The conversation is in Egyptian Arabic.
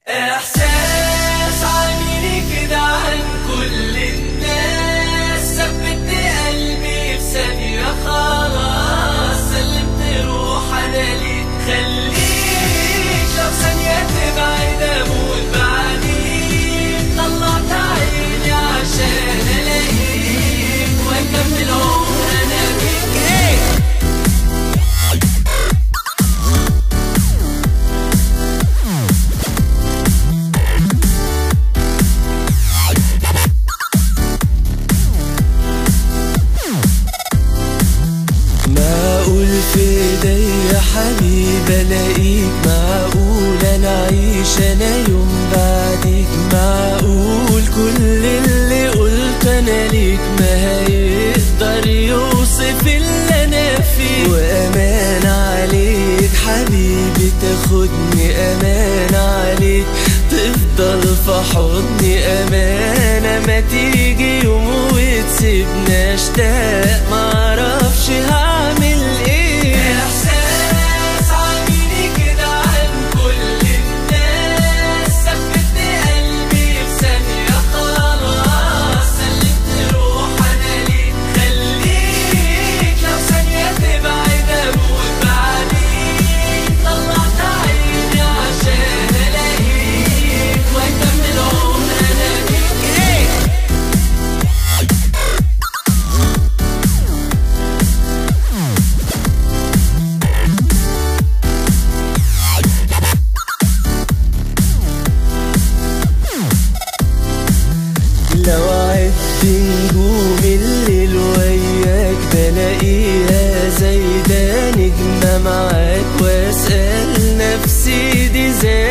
احساس عاملي كده عن كل الناس ثبت قلبي في ثانية خلاص سلمت روح انا ليك خليك لو ثانية تبعد اموت بعديك طلعت عيني عشان الاقيك واكمل عمر انا بيك إيه؟ معقول في ايديا حبيب الاقيك معقول انا اعيش انا يوم بعديك معقول كل اللي قلت انا ليك ما هيقدر يوصف اللي انا فيه وامان عليك حبيبي تاخدني امان عليك تفضل في حضني امانه ما تيجي يوم وتسيبنا اشتاق معرفش هعمل ايه احساس عاملي كده عن كل الناس ثبت قلبي في ثانية خلاص سلمت روح انا ليك خليك لو ثانية تبعد اموت بعديك طلعت عيني عشان الاقيك واكمل عمر انا بيك ايه لو عدت نجوم الليل وياك بلاقيها زي ده نجمة معاك واسأل نفسي دي زي